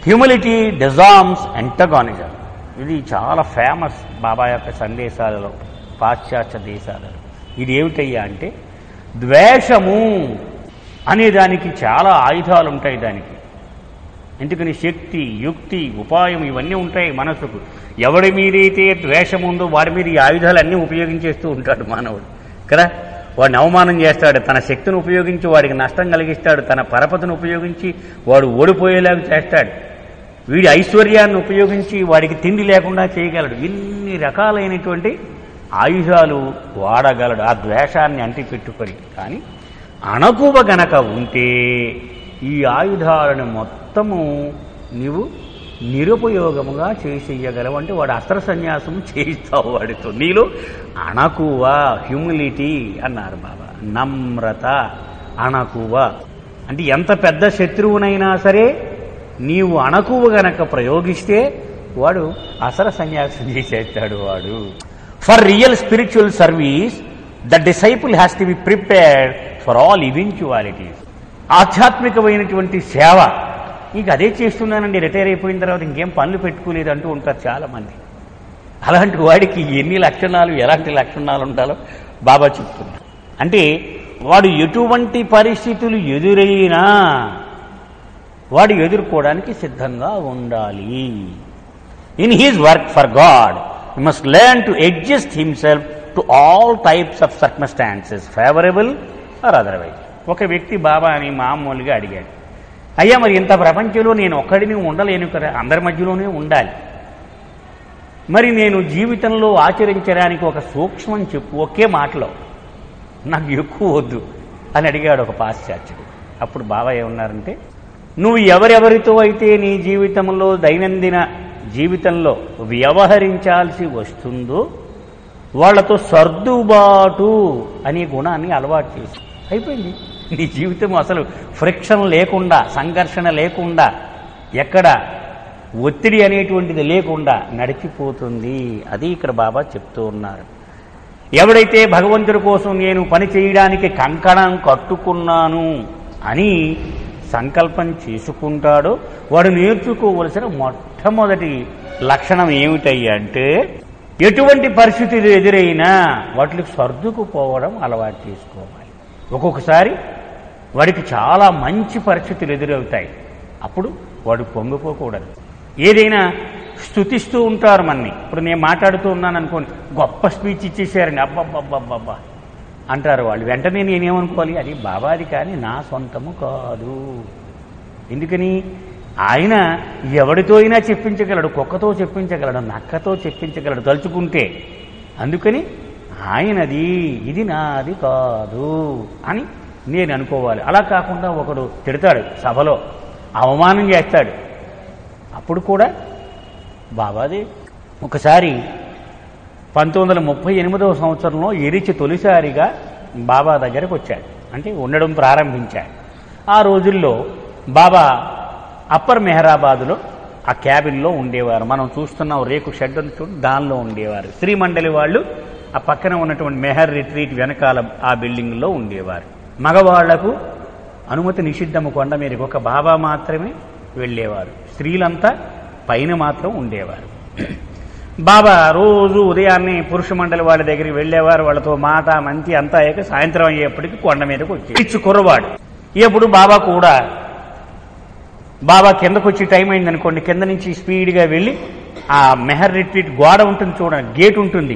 Humility డిజార్మ్స్ ఎంటగానిజం ఇది చాలా famous బాబా యొక్క సందేశాలలో పాశ్చాత్య దేశాలలో ఇది ఏమిటయ్యా అంటే ద్వేషము అనే దానికి చాలా ఆయుధాలు ఉంటాయి దానికి ఎందుకని శక్తి యుక్తి ఉపాయం ఇవన్నీ ఉంటాయి మనసుకు ఎవడి మీదైతే ద్వేషం ఉందో వాడి మీద ఈ ఆయుధాలన్నీ ఉపయోగించేస్తూ ఉంటాడు మానవుడు కదా వాడిని అవమానం చేస్తాడు తన శక్తిని ఉపయోగించి వాడికి నష్టం కలిగిస్తాడు తన పరపతిని ఉపయోగించి వాడు ఓడిపోయేలాగా చేస్తాడు వీడి ఐశ్వర్యాన్ని ఉపయోగించి వాడికి తిండి లేకుండా చేయగలడు ఇన్ని రకాలైనటువంటి ఆయుధాలు వాడగలడు ఆ ద్వేషాన్ని అంటిపెట్టుకొని కానీ అణకువ గనక ఉంటే ఈ ఆయుధాలను మొత్తము నీవు నిరుపయోగముగా చేసేయగలవు అంటే వాడు అస్త్ర సన్యాసం చేయిస్తావు వాడితో నీలో అణకువ హ్యూమిలిటీ అన్నారు బాబా నమ్రత అణకువ అంటే ఎంత పెద్ద శత్రువునైనా సరే నీవు అణకువ గనక ప్రయోగిస్తే వాడు అసర సన్యాసం చేసేస్తాడు వాడు for real spiritual service the disciple has to be prepared for all eventualities ఆధ్యాత్మికమైనటువంటి సేవ ఇంక అదే చేస్తున్నానండి రిటైర్ అయిపోయిన తర్వాత ఇంకేం పనులు పెట్టుకోలేదు అంటూ ఉంటారు చాలా మంది అలాంటి వాడికి ఎన్ని లక్షణాలు ఎలాంటి లక్షణాలు ఉండాలో బాబా చెప్తున్నారు అంటే వాడు ఎటువంటి పరిస్థితులు ఎదురైనా వాడు ఎదుర్కోవడానికి సిద్ధంగా ఉండాలి in his work for God you must learn to adjust himself to all types of circumstances favourable or otherwise ఒక వ్యక్తి బాబా అని మామూలుగా అడిగాడు అయ్యా మరి ఇంత ప్రపంచంలో నేను ఒక్కడిని ఉండలేను కదా అందరి మధ్యలోనే ఉండాలి మరి నేను జీవితంలో ఆచరించడానికి ఒక సూక్ష్మం చెప్పు ఒకే మాటలో నాకు ఎక్కువ వద్దు అని అడిగాడు ఒక పాశ్చాత్యుడు అప్పుడు బాబా ఏమన్నారంటే నువ్వు ఎవరెవరితో అయితే నీ జీవితంలో దైనందిన జీవితంలో వ్యవహరించాల్సి వస్తుందో వాళ్ళతో సర్దుబాటు అనే గుణాన్ని అలవాటు చేసి అయిపోయింది నీ జీవితం అసలు ఫ్రిక్షన్ లేకుండా సంఘర్షణ లేకుండా ఎక్కడ ఒత్తిడి అనేటువంటిది లేకుండా నడిచిపోతుంది అది ఇక్కడ బాబా చెప్తూ ఉన్నారు ఎవడైతే భగవంతుడి కోసం నేను పని చేయడానికి కంకణం కట్టుకున్నాను అని సంకల్పం చేసుకుంటాడో వాడు నేర్చుకోవలసిన మొట్టమొదటి లక్షణం ఏమిటయ్యా అంటే ఎటువంటి పరిస్థితులు ఎదురైనా వాటికి సర్దుకుపోవడం అలవాటు చేసుకోవాలి ఒక్కొక్కసారి వాడికి చాలా మంచి పరిస్థితులు ఎదురవుతాయి అప్పుడు వాడు పొంగిపోకూడదు ఏదైనా స్థుతిస్తూ ఉంటారు మన్ని ఇప్పుడు నేను మాట్లాడుతూ ఉన్నాను అనుకోండి గొప్ప స్పీచ్ ఇచ్చేసారండి అబ్బబ్బబ్బబ్బబ్బా అంటారు వాళ్ళు వెంటనే నేనేమనుకోవాలి అది బాబాది కానీ నా సొంతము కాదు ఎందుకని ఆయన ఎవరితో అయినా చెప్పించగలడు కుక్కతో చెప్పించగలడు నక్కతో చెప్పించగలడు తలుచుకుంటే అందుకని ఆయనది ఇది నాది కాదు అని నేను అనుకోవాలి అలా కాకుండా ఒకడు తిడతాడు సభలో అవమానం చేస్తాడు అప్పుడు కూడా బాబాది ఒకసారి పంతొమ్మిది వందల ముప్పై ఎనిమిదవ సంవత్సరంలో ఎరిచి తొలిసారిగా బాబా దగ్గరకు వచ్చాడు అంటే ఉండడం ప్రారంభించాడు ఆ రోజుల్లో బాబా అప్పర్ మెహరాబాదులో ఆ క్యాబిన్లో ఉండేవారు మనం చూస్తున్నాం రేకు షెడ్ ఉంది చూడు దానిలో ఉండేవారు శ్రీమండలి వాళ్ళు ఆ పక్కన ఉన్నటువంటి మెహర్ రిట్రీట్ వెనకాల ఆ బిల్డింగ్లో ఉండేవారు మగవాళ్లకు అనుమతి నిషిద్ధము కొండ మీదకి ఒక బాబా మాత్రమే వెళ్ళేవారు స్త్రీలంతా పైన మాత్రం ఉండేవారు బాబా రోజు ఉదయాన్నే పురుష మండలి వాళ్ళ దగ్గరికి వెళ్ళేవారు వాళ్ళతో మాట మంచి అంతా అయ్యాక సాయంత్రం అయ్యేప్పటికి కొండ మీదకి వచ్చి ఇచ్చు కుర్రవాడు ఎప్పుడు బాబా కూడా బాబా కిందకు వచ్చి టైం అయింది అనుకోండి కింద నుంచి స్పీడ్గా వెళ్ళి ఆ మెహర్ రిట్రీట్ గోడ ఉంటుంది చూడండి గేట్ ఉంటుంది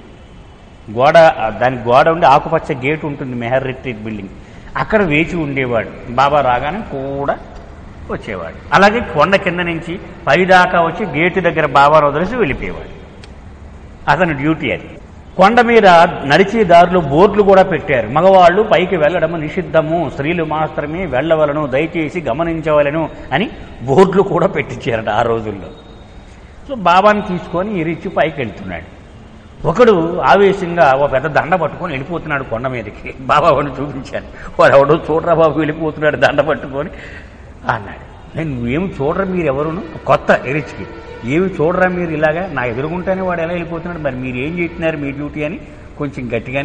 గోడ దాని గోడ ఉండి ఆకుపచ్చ గేట్ ఉంటుంది మెహర్ రిట్రీట్ బిల్డింగ్ అక్కడ వేచి ఉండేవాడు బాబా రాగానే కూడా వచ్చేవాడు అలాగే కొండ కింద నుంచి పైదాకా వచ్చి గేటు దగ్గర బాబాను వదిలేసి వెళ్ళిపోయేవాడు అతని డ్యూటీ అది కొండ మీద నడిచే దారిలో బోర్డులు కూడా పెట్టారు మగవాళ్ళు పైకి వెళ్ళడము నిషిద్ధము స్త్రీలు మాత్రమే వెళ్ళవలను దయచేసి గమనించవలను అని బోర్డులు కూడా పెట్టించారట ఆ రోజుల్లో సో బాబాని తీసుకొని ఇరిచి పైకి వెళ్తున్నాడు ఒకడు ఆవేశంగా ఓ పెద్ద దండ పట్టుకొని వెళ్ళిపోతున్నాడు కొండ మీదకి బాబా వాడిని చూపించాను వాడు ఎవడో చూడరా బాబు వెళ్ళిపోతున్నాడు దండ పట్టుకొని అన్నాడు నేను ఏమి చూడరా మీరు ఎవరును కొత్త ఎరిచికి ఏమి చూడరా మీరు ఇలాగా నా ఎదురుగుంటానే వాడు ఎలా వెళ్ళిపోతున్నాడు మరి మీరు ఏం చేస్తున్నారు మీ డ్యూటీ అని కొంచెం గట్టిగానే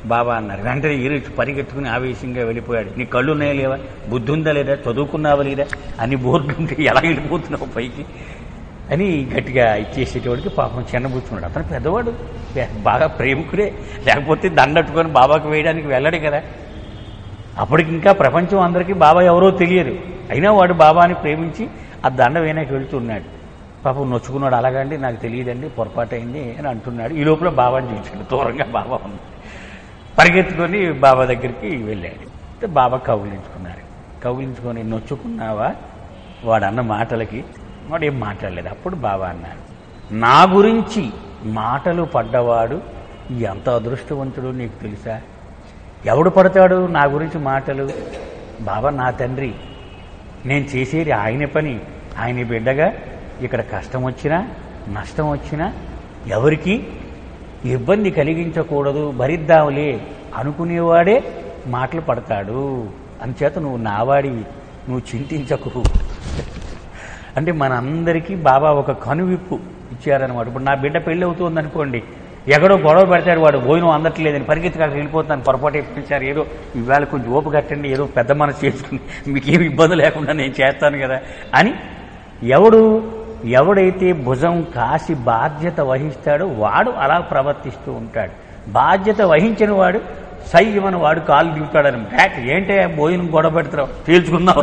బాబా అన్నారు వెంటనే ఈరోజు పరిగెత్తుకుని ఆవేశంగా వెళ్ళిపోయాడు నీ కళ్ళు ఉన్నాయా లేవా బుద్ధి ఉందా లేదా చదువుకున్నావా లేదా అన్ని బోర్డులు ఉంటే ఎలా వెళ్ళిపోతున్నావు పైకి అని గట్టిగా ఇచ్చేసేటోడికి పాపం చిన్నబుచ్చున్నాడు అతను పెద్దవాడు బే- బాగా ప్రేమికుడే లేకపోతే దండట్టుకొని బాబాకు వేయడానికి వెళ్ళడు కదా అప్పటికి ఇంకా ప్రపంచం అందరికీ బాబా ఎవరో తెలియదు అయినా వాడు బాబాని ప్రేమించి ఆ దండ వేయడానికి వెళ్తున్నాడు పాపం నొచ్చుకున్నాడు అలాగండి నాకు తెలియదండి పొరపాటు అయింది అని అంటున్నాడు ఈ లోపల బాబాని చూశాడు దూరంగా బాబా ఉంది పరిగెత్తుకొని బాబా దగ్గరికి వెళ్ళాడు అయితే బాబా కౌగిలించుకున్నారు కౌగిలించుకొని నొచ్చుకున్నావా వాడు అన్న మాటలకి వాడు ఏం మాట్లాడలేదు అప్పుడు బాబా అన్నాడు నా గురించి మాటలు పడ్డవాడు ఎంత అదృష్టవంతుడు నీకు తెలుసా ఎవడు పడతాడు నా గురించి మాటలు బాబా నా తండ్రి నేను చేసేది ఆయన పని ఆయన బిడ్డగా ఇక్కడ కష్టం వచ్చినా నష్టం వచ్చినా ఎవరికి ఇబ్బంది కలిగించకూడదు భరిద్దాంలే అనుకునేవాడే మాటలు పడతాడు అంచేత నువ్వు నావాడివి నువ్వు చింతించకు అంటే మనందరికీ బాబా ఒక కనువిప్పు ఇచ్చారనమాట ఇప్పుడు నా బిడ్డ పెళ్ళి అవుతుంది అనుకోండి ఎక్కడో గొడవ పెడతాడు వాడు భోజనం అందట్లేదని పరిగెత్తి కాడికి వెళ్ళిపోతాను పొరపాటు ఇప్పించారు ఏదో ఇవాళ కొంచెం ఓపు కట్టండి ఏదో పెద్ద మనసు చేసుకుని మీకు ఏమి ఇబ్బంది లేకుండా నేను చేస్తాను కదా అని ఎవడు ఎవడైతే భుజం కాసి బాధ్యత వహిస్తాడో వాడు అలా ప్రవర్తిస్తూ ఉంటాడు బాధ్యత వహించిన వాడు సైమని వాడు కాలు దిగుతాడని బ్యాక్ ఏంటే భోజనం గొడవ పెడతావు తేల్చుకుందాం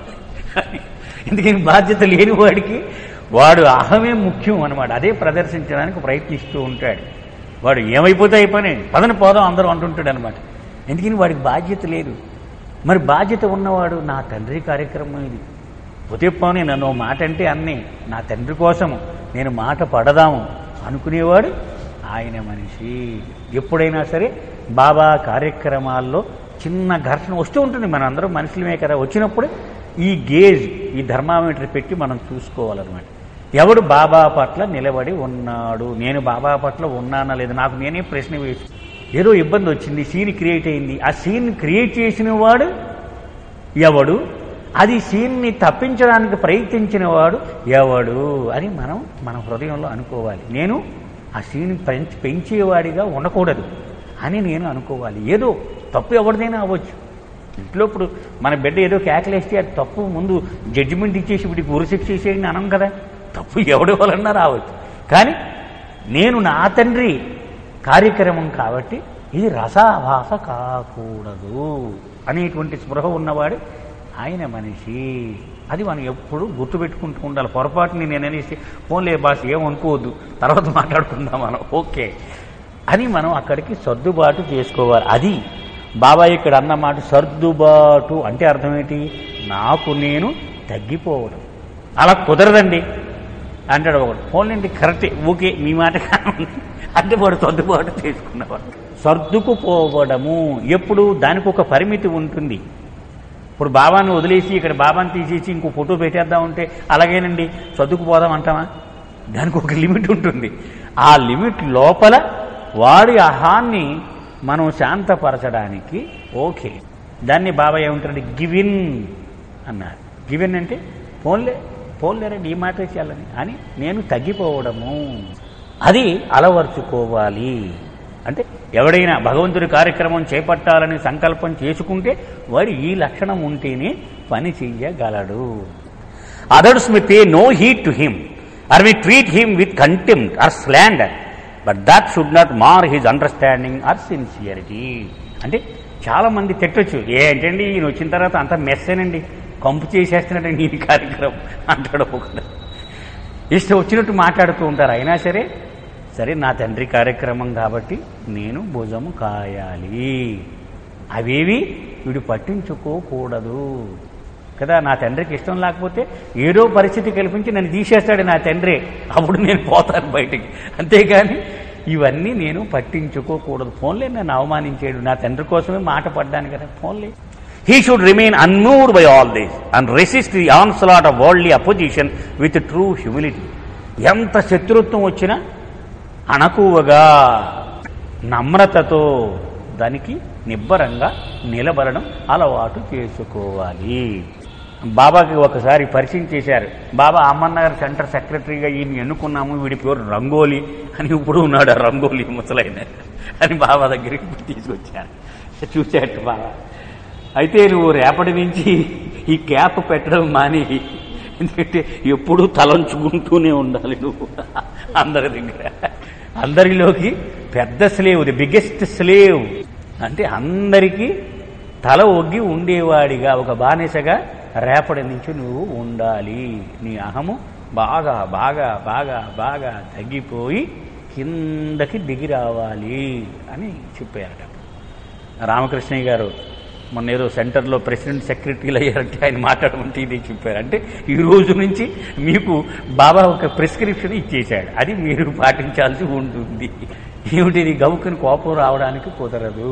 ఎందుకని బాధ్యత లేని వాడికి వాడు అహమే ముఖ్యం అనమాట అదే ప్రదర్శించడానికి ప్రయత్నిస్తూ ఉంటాడు వాడు ఏమైపోతే అయిపోయి పదని పోదాం అందరూ అంటుంటాడు అనమాట ఎందుకని వాడికి బాధ్యత లేదు మరి బాధ్యత ఉన్నవాడు నా తండ్రి కార్యక్రమం ఇది ఉదయపోని నన్ను ఓ మాట అంటే అన్నీ నా తండ్రి కోసము నేను మాట పడదాము అనుకునేవాడు ఆయన మనిషి ఎప్పుడైనా సరే బాబా కార్యక్రమాల్లో చిన్న ఘర్షణ వస్తూ ఉంటుంది మన అందరం మనుషులమే కదా వచ్చినప్పుడు ఈ గేజ్ ఈ థర్మామీటర్ పెట్టి మనం చూసుకోవాలన్నమాట ఎవడు బాబా పట్ల నిలబడి ఉన్నాడు నేను బాబా పట్ల ఉన్నానా లేదు నాకు నేనే ప్రశ్న వేసి ఏదో ఇబ్బంది వచ్చింది సీన్ క్రియేట్ అయింది ఆ సీన్ క్రియేట్ చేసిన వాడు ఎవడు అది సీన్ని తప్పించడానికి ప్రయత్నించిన వాడు ఎవడు అని మనం మన హృదయంలో అనుకోవాలి నేను ఆ సీన్ పెంచి పెంచేవాడిగా ఉండకూడదు అని నేను అనుకోవాలి ఏదో తప్పు ఎవరిదైనా అవ్వచ్చు ఇంట్లో ఇప్పుడు మన బిడ్డ ఏదో కేకలేస్తే అది తప్పు ముందు జడ్జిమెంట్ ఇచ్చేసి వీడికి ఉరిశిక్ష చేసేయండి అనం కదా తప్పు ఎవడి వలన రావచ్చు కానీ నేను నా తండ్రి కార్యక్రమం కాబట్టి ఇది రసాభాస కాకూడదు అనేటువంటి స్పృహ ఉన్నవాడు ఆయన మనిషి అది మనం ఎప్పుడు గుర్తుపెట్టుకుంటూ ఉండాలి పొరపాటుని నేను అనేసి ఫోన్లే బాస్ ఏమనుకోవద్దు తర్వాత మాట్లాడుకుందాం మనం ఓకే అని మనం అక్కడికి సర్దుబాటు చేసుకోవాలి అది బాబా ఇక్కడ అన్న మాట సర్దుబాటు అంటే అర్థం ఏంటి నాకు నేను తగ్గిపోవడం అలా కుదరదండి అంటాడు ఒకడు ఫోన్లేండి కరెక్టే ఓకే మీ మాట కాదు అంటే వాడు సర్దుబాటు చేసుకున్నవాడు సర్దుకుపోవడము ఎప్పుడు దానికి ఒక పరిమితి ఉంటుంది ఇప్పుడు బాబాను వదిలేసి ఇక్కడ బాబాను తీసేసి ఇంకో ఫోటో పెట్టేద్దామంటే అలాగేనండి సర్దుకుపోదాం అంటామా దానికి ఒక లిమిట్ ఉంటుంది ఆ లిమిట్ లోపల వాడి అహాన్ని మనం శాంతపరచడానికి ఓకే దాన్ని బాబా ఏమంటాడు గివిన్ అన్నారు గివిన్ అంటే ఫోన్లే ఫోన్లేరండి ఈ మాట చేయాలని అని నేను తగ్గిపోవడము అది అలవర్చుకోవాలి అంటే ఎవడైనా భగవంతుడి కార్యక్రమం చేపట్టాలని సంకల్పం చేసుకుంటే వాడు ఈ లక్షణం ఉంటేనే పని చెయ్యగలడు others may pay no heed to him or we treat him with contempt or slander but that should not mar his understanding or sincerity అంటే చాలా మంది తిట్టొచ్చు ఏంటండి ఈయన వచ్చిన తర్వాత అంత మెస్సేనండి కంపు చేసేస్తున్నాడండి ఈ కార్యక్రమం అంటాడు ఒకడు ఇష్టం వచ్చినట్టు మాట్లాడుతూ ఉంటారు అయినా సరే సరే నా తండ్రి కార్యక్రమం కాబట్టి నేను భుజము కాయాలి అవేవి వీడు పట్టించుకోకూడదు కదా నా తండ్రికి ఇష్టం లేకపోతే ఏదో పరిస్థితి కల్పించి నన్ను తీసేస్తాడు నా తండ్రి అప్పుడు నేను పోతాను బయటికి అంతేగాని ఇవన్నీ నేను పట్టించుకోకూడదు ఫోన్లే నన్ను అవమానించాడు నా తండ్రి కోసమే మాట పడ్డాను కదా ఫోన్లే he should remain unmoved by all this and resist the onslaught of worldly opposition with true humility ఎంత శత్రుత్వం వచ్చినా అణకువగా నమ్రతతో దానికి నిబ్బరంగా నిలబడడం అలవాటు చేసుకోవాలి బాబాకి ఒకసారి పరిచయం చేశారు బాబా అమ్మన్నగారు సెంటర్ సెక్రటరీగా ఈయన ఎన్నుకున్నాము వీడి పేరు రంగోలి అని ఇప్పుడు ఉన్నాడు ఆ రంగోలి ముసలైన అని బాబా దగ్గరికి తీసుకొచ్చాను చూశాడు బాబా అయితే నువ్వు రేపటి నుంచి ఈ క్యాప్ పెట్టడం మాని ఎందుకంటే ఎప్పుడూ తలంచుకుంటూనే ఉండాలి నువ్వు అందరి దగ్గర అందరిలోకి పెద్ద స్లేవ్ ది బిగ్గెస్ట్ స్లేవ్ అంటే అందరికీ తల ఒగ్గి ఉండేవాడిగా ఒక బానిసగా రేపటి నుంచి నువ్వు ఉండాలి నీ అహము బాగా బాగా బాగా బాగా తగ్గిపోయి కిందకి దిగి రావాలి అని చెప్పారట రామకృష్ణయ్య గారు మొన్న ఏదో సెంటర్లో ప్రెసిడెంట్ సెక్రటరీలు అయ్యారంటే ఆయన మాట్లాడమంటే ఇది చెప్పారు అంటే ఈ రోజు నుంచి మీకు బాబా ఒక ప్రిస్క్రిప్షన్ ఇచ్చేశాడు అది మీరు పాటించాల్సి ఉంటుంది ఏమిటిది గవుకుని కోపం రావడానికి కుదరదు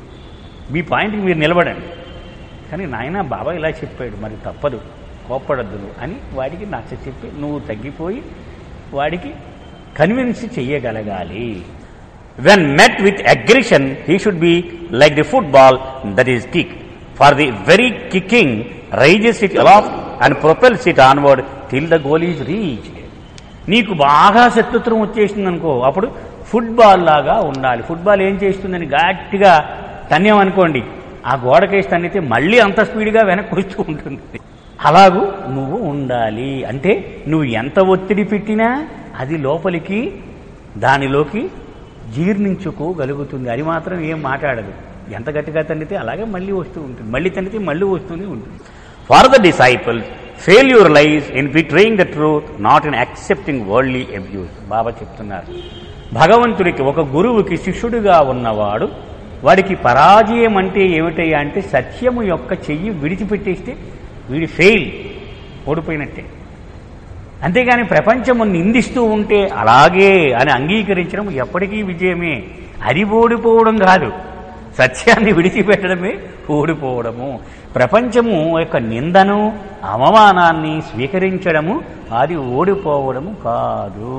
మీ పాయింట్కి మీరు నిలబడండి కానీ నాయన బాబా ఇలా చెప్పాడు మరి తప్పదు కోప్పడద్దు నువ్వు అని వాడికి నచ్చ చెప్పి నువ్వు తగ్గిపోయి వాడికి కన్విన్స్ చెయ్యగలగాలి when met with aggression he should be like the football that is kick for the very kicking raises it aloft and propels it onward till the goal is reach నీకు బాగా శత్రుత్వం వచ్చేసింది అనుకో అప్పుడు ఫుట్బాల్ లాగా ఉండాలి football ఏం చేస్తుందని గట్టిగా తన్యామనుకోండి ఆ గోడకేసి తన్నితే మళ్ళీ అంత స్పీడ్గా వెనక్కి వస్తూ ఉంటుంది అలాగూ నువ్వు ఉండాలి అంటే నువ్వు ఎంత ఒత్తిడి పెట్టినా అది లోపలికి దానిలోకి జీర్ణించుకోగలుగుతుంది అది మాత్రం ఏం మాట్లాడదు ఎంత గట్టిగా తన్నితే అలాగే మళ్ళీ వస్తూ ఉంటుంది మళ్ళీ తన్నితే మళ్ళీ వస్తూనే ఉంటుంది for the disciple failure lies in betraying the truth not in accepting worldly abuse Baba చెప్తున్నారు భగవంతుడికి ఒక గురువుకి శిష్యుడిగా ఉన్నవాడు వాడికి పరాజయం అంటే ఏమిటయ్యా అంటే సత్యము యొక్క చెయ్యి విడిచిపెట్టేస్తే వీడి ఫెయిల్ ఓడిపోయినట్టే అంతేగాని ప్రపంచము నిందిస్తూ ఉంటే అలాగే అని అంగీకరించడం ఎప్పటికీ విజయమే అది ఓడిపోవడం కాదు సత్యాన్ని విడిచిపెట్టడమే ఓడిపోవడము ప్రపంచము యొక్క నిందను అవమానాన్ని స్వీకరించడము అది ఓడిపోవడము కాదు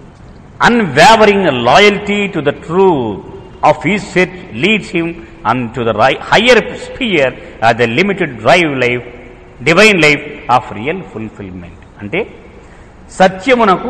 unwavering loyalty to the truth of his faith leads him unto the ri- higher sphere as the limited drive life, divine life of real fulfillment. అంటే సత్యమునకు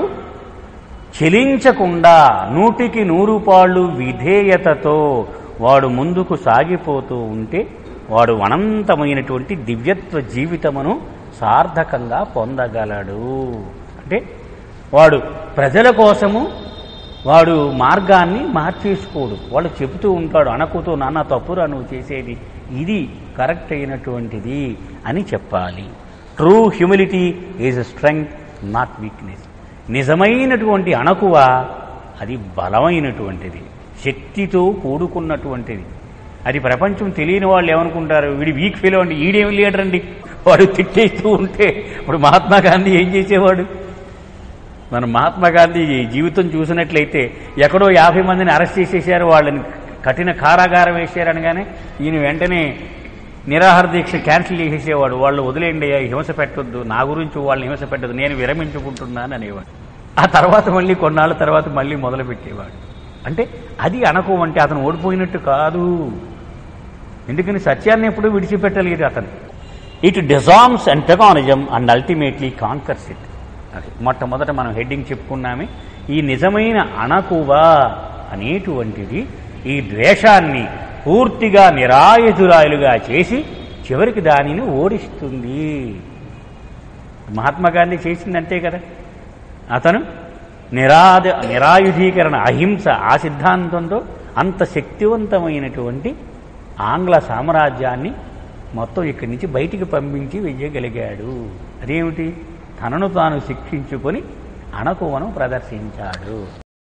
చెలించకుండా నూటికి నూరు పాళ్ళు విధేయతతో వాడు ముందుకు సాగిపోతూ ఉంటే వాడు అనంతమైనటువంటి దివ్యత్వ జీవితమును సార్థకంగా పొందగలడు అంటే వాడు ప్రజల కోసము వాడు మార్గాన్ని మార్చేసుకోడు వాడు చెబుతూ ఉంటాడు అనకుతో నాన్న తప్పురా నువ్వు చేసేది ఇది కరెక్ట్ అయినటువంటిది అని చెప్పాలి true humility is strength not weakness నిజమైనటువంటి అణకువ అది బలమైనటువంటిది శక్తితో కూడుకున్నటువంటిది అది ప్రపంచం తెలియని వాళ్ళు ఏమనుకుంటారు వీడి వీక్ ఫీల్ అండి ఈడేం లీడర్ అండి వాడు తిట్టేస్తూ ఉంటే ఇప్పుడు మహాత్మా గాంధీ ఏం చేసేవాడు మన మహాత్మా గాంధీ జీవితం చూసినట్లయితే ఎక్కడో యాభై మందిని అరెస్ట్ చేసేసారు వాళ్ళని కఠిన కారాగారం వేసారు అనగానే ఈయన వెంటనే నిరాహార దీక్ష క్యాన్సిల్ చేసేసేవాడు వాళ్ళు వదిలేయండి అయ్యా, హింస పెట్టొద్దు నా గురించి వాళ్ళని హింస పెట్టద్దు నేను విరమించుకుంటున్నాను అనేవాడు ఆ తర్వాత మళ్ళీ కొన్నాళ్ళ తర్వాత మళ్ళీ మొదలు పెట్టేవాడు అంటే అది అనకు అంటే అతను ఓడిపోయినట్టు కాదు ఎందుకని సత్యాన్ని ఎప్పుడూ విడిచిపెట్టలేదు అతను it disarms antagonism and ultimately conquers it అది మొట్టమొదట మనం హెడ్డింగ్ చెప్పుకున్నామే ఈ నిజమైన అణకువా అనేటువంటిది ఈ ద్వేషాన్ని పూర్తిగా నిరాయుధురాయులుగా చేసి చివరికి దానిని ఓడిస్తుంది మహాత్మా గాంధీ చేసింది అంతే కదా అతను నిరాద నిరాయుధీకరణ అహింస ఆ సిద్ధాంతంతో అంత శక్తివంతమైనటువంటి ఆంగ్ల సామ్రాజ్యాన్ని మొత్తం ఇక్కడి నుంచి బయటికి పంపించి వెయ్యగలిగాడు అదేమిటి తనను తాను శిక్షించుకొని అణకువను ప్రదర్శించాడు